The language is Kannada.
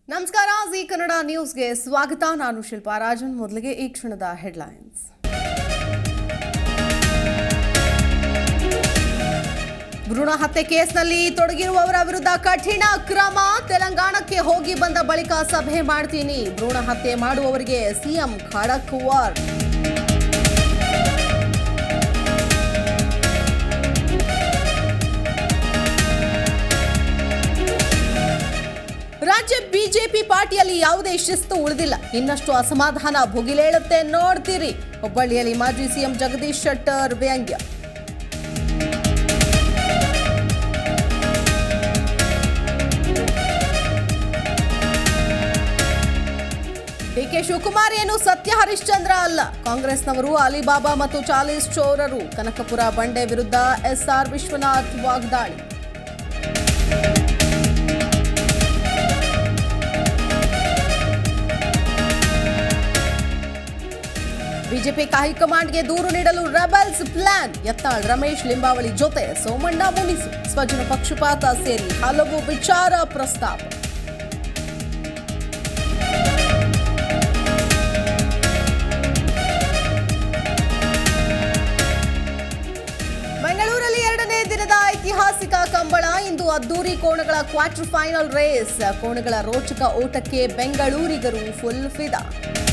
ನಮಸ್ಕಾರ ಜಿ ಕನ್ನಡ ನ್ಯೂಸ್ಗೆ ಸ್ವಾಗತ ನಾನು ಶಿಲ್ಪಾ ರಾಜನ್ ಮೊದಲಿಗೆ ಈ ಕ್ಷಣದ ಹೆಡ್ಲೈನ್ಸ್ ಭ್ರೂಣ ಹತ್ಯೆ ಕೇಸ್ನಲ್ಲಿ ತೊಡಗಿರುವವರ ವಿರುದ್ಧ ಕಠಿಣ ಕ್ರಮ ತೆಲಂಗಾಣಕ್ಕೆ ಹೋಗಿ ಬಂದ ಬಳಿಕ ಸಭೆ ಮಾಡ್ತೀನಿ ಭ್ರೂಣ ಹತ್ಯೆ ಮಾಡುವವರಿಗೆ ಸಿಎಂ ಖಡಕ್ ವಾರ್ ರಾಜ್ಯ ಬಿಜೆಪಿ ಪಾರ್ಟಿಯಲ್ಲಿ ಯಾವುದೇ ಶಿಸ್ತು ಉಳಿದಿಲ್ಲ ಇನ್ನಷ್ಟು ಅಸಮಾಧಾನ ಭುಗಿಲೇಳುತ್ತೆ ನೋಡ್ತೀರಿ ಹುಬ್ಬಳ್ಳಿಯಲ್ಲಿ ಮಾಜಿ ಸಿಎಂ ಜಗದೀಶ್ ಶೆಟ್ಟರ್ ವ್ಯಂಗ್ಯ ಡಿಕೆ ಶಿವಕುಮಾರ್ ಏನು ಸತ್ಯ ಹರಿಶ್ಚಂದ್ರ ಅಲ್ಲ ಕಾಂಗ್ರೆಸ್ನವರು ಅಲಿಬಾಬಾ ಮತ್ತು ಚಾಲೀಸ್ ಚೋರರು ಕನಕಪುರ ಬಂಡೆ ವಿರುದ್ಧ ಎಸ್ಆರ್ ವಿಶ್ವನಾಥ್ ವಾಗ್ದಾಳಿ ಬಿಜೆಪಿ ಹೈಕಮಾಂಡ್ಗೆ ದೂರು ನೀಡಲು ರೆಬಲ್ಸ್ ಪ್ಲಾನ್ ಯತ್ನಾಳ್ ರಮೇಶ್ ಲಿಂಬಾವಳಿ ಜೊತೆ ಸೋಮಣ್ಣ ಮುನಿಸು ಸ್ವಜನ ಪಕ್ಷಪಾತ ಸೇರಿ ಹಲವು ವಿಚಾರ ಪ್ರಸ್ತಾಪ ಬೆಂಗಳೂರಲ್ಲಿ ಎರಡನೇ ದಿನದ ಐತಿಹಾಸಿಕ ಕಂಬಳ ಇಂದು ಅದ್ದೂರಿ ಕೋಣಗಳ ಕ್ವಾರ್ಟರ್ ಫೈನಲ್ ರೇಸ್ ಕೋಣಗಳ ರೋಚಕ ಓಟಕ್ಕೆ ಬೆಂಗಳೂರಿಗರು ಫುಲ್ ಫಿದಾ